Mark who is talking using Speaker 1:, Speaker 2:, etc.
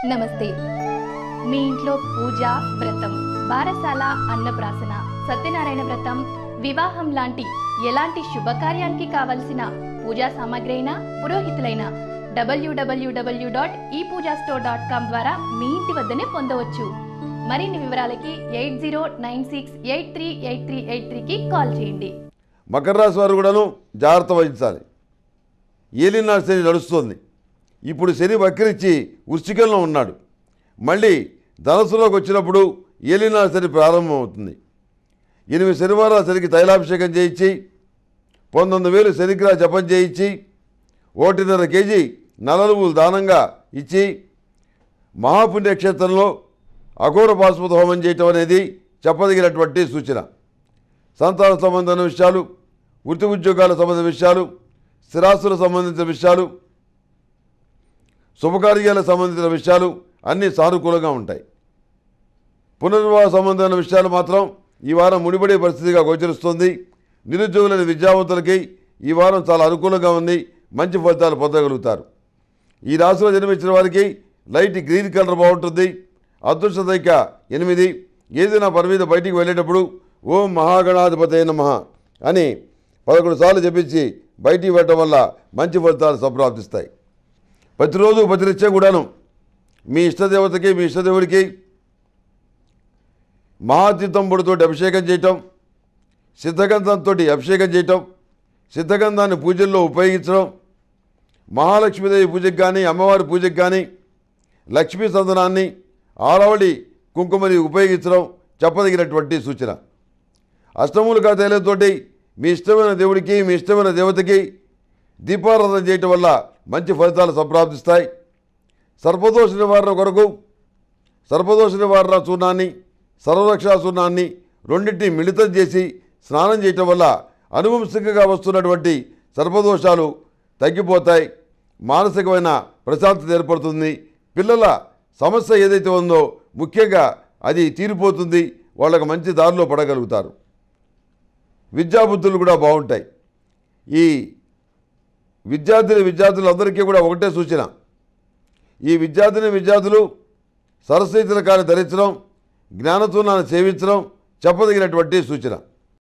Speaker 1: నమస్తే మీ ఇంట్లో పూజ వ్రతం బారసాల అన్నప్రాసన సత్యనారాయణ వ్రతం వివాహం లాంటి ఎలాంటి శుభకార్యానికి కావలసిన పూజా సామాగ్రి అయినా పురోహితులైన డబ్ల్యూడబ్ల్యూడబ్ల్యూ డాట్ ఈ పూజా స్టోర్ డాట్ కామ్ ద్వారా మీ ఇంటి వద్దనే పొందవచ్చు మరిన్ని వివరాలకి eight zero nine six eight three eight three eight త్రీకి కాల్ చేయండి
Speaker 2: మకర రాశి వారు కూడాను జాగ్రత్త వహించాలి ఏలినాడు శని నడుస్తుంది ఇప్పుడు శని వక్రించి వృశ్చికంలో ఉన్నాడు మళ్ళీ ధనస్సులోకి వచ్చినప్పుడు ఏలినాడు శని ప్రారంభమవుతుంది ఎనిమిది శనివారాల శనికి తైలాభిషేకం చేయించి పంతొమ్మిది వేలు శనిగ్రహ జపం చేయించి ఒకటిన్నర కేజీ నలనువులు దానంగా ఇచ్చి మహాపుణ్యక్షేత్రంలో అఘోర పాశుపత హోమం చేయటం అనేది చెప్పదగినటువంటి సూచన సంతాన సంబంధమైన విషయాలు వృత్తి ఉద్యోగాలకు సంబంధించిన విషయాలు స్థిరాస్తులకు సంబంధించిన విషయాలు శుభకార్యాలకు సంబంధించిన విషయాలు అన్నీ సానుకూలంగా ఉంటాయి పునర్వివాహ సంబంధమైన విషయాలు మాత్రం ఈ వారం ముడిపడే పరిస్థితిగా గోచరిస్తుంది నిరుద్యోగులైన విద్యావంతులకి ఈ వారం చాలా అనుకూలంగా ఉంది మంచి ఫలితాలు పొందగలుగుతారు ఈ రాశిలో జన్మించిన వారికి లైట్ గ్రీన్ కలర్ బాగుంటుంది అదృష్ట సంఖ్య ఎనిమిది ఏదైనా పని మీద బయటికి వెళ్ళేటప్పుడు ఓం మహాగణాధిపతి నమః అని పదకొండు సార్లు చెప్పించి బయటికి వెళ్ళడం వల్ల మంచి ఫలితాలు సంప్రాప్తిస్తాయి ప్రతిరోజు ప్రతినిత్యం కూడాను మీ ఇష్టదేవతకి మీ ఇష్టదేవుడికి మహాతీర్థంబుడితో అభిషేకం చేయటం సిద్ధగంధంతో అభిషేకం చేయటం సిద్ధగంధాన్ని పూజల్లో ఉపయోగించడం మహాలక్ష్మీదేవి పూజకు కానీ అమ్మవారి పూజకు కానీ లక్ష్మీ సందనాన్ని ఆరవళి కుంకుమని ఉపయోగించడం చెప్పదగినటువంటి సూచన అష్టములుగా తేలితోటి మీ ఇష్టమైన దేవుడికి మీ ఇష్టమైన దేవతకి దీపారాధన చేయటం వల్ల మంచి ఫలితాలు సంప్రాప్తిస్తాయి సర్పదోష నివారణ కొరకు సర్పదోష నివారణ చూర్ణాన్ని సర్వరక్షా చూర్ణాన్ని రెండింటిని మిళితం చేసి స్నానం చేయటం వల్ల అనువంశికంగా వస్తున్నటువంటి సర్పదోషాలు తగ్గిపోతాయి మానసికమైన ప్రశాంతత ఏర్పడుతుంది పిల్లల సమస్య ఏదైతే ఉందో ముఖ్యంగా అది తీరిపోతుంది వాళ్ళకి మంచి దారిలో పడగలుగుతారు విద్యాబుద్ధులు కూడా బాగుంటాయి ఈ విద్యార్థిని విద్యార్థులందరికీ కూడా ఒకటే సూచన ఈ విద్యార్థిని విద్యార్థులు సరస్వతి తిలకాన్ని ధరించడం జ్ఞానతూనాన్ని సేవించడం చెప్పదగినటువంటి సూచన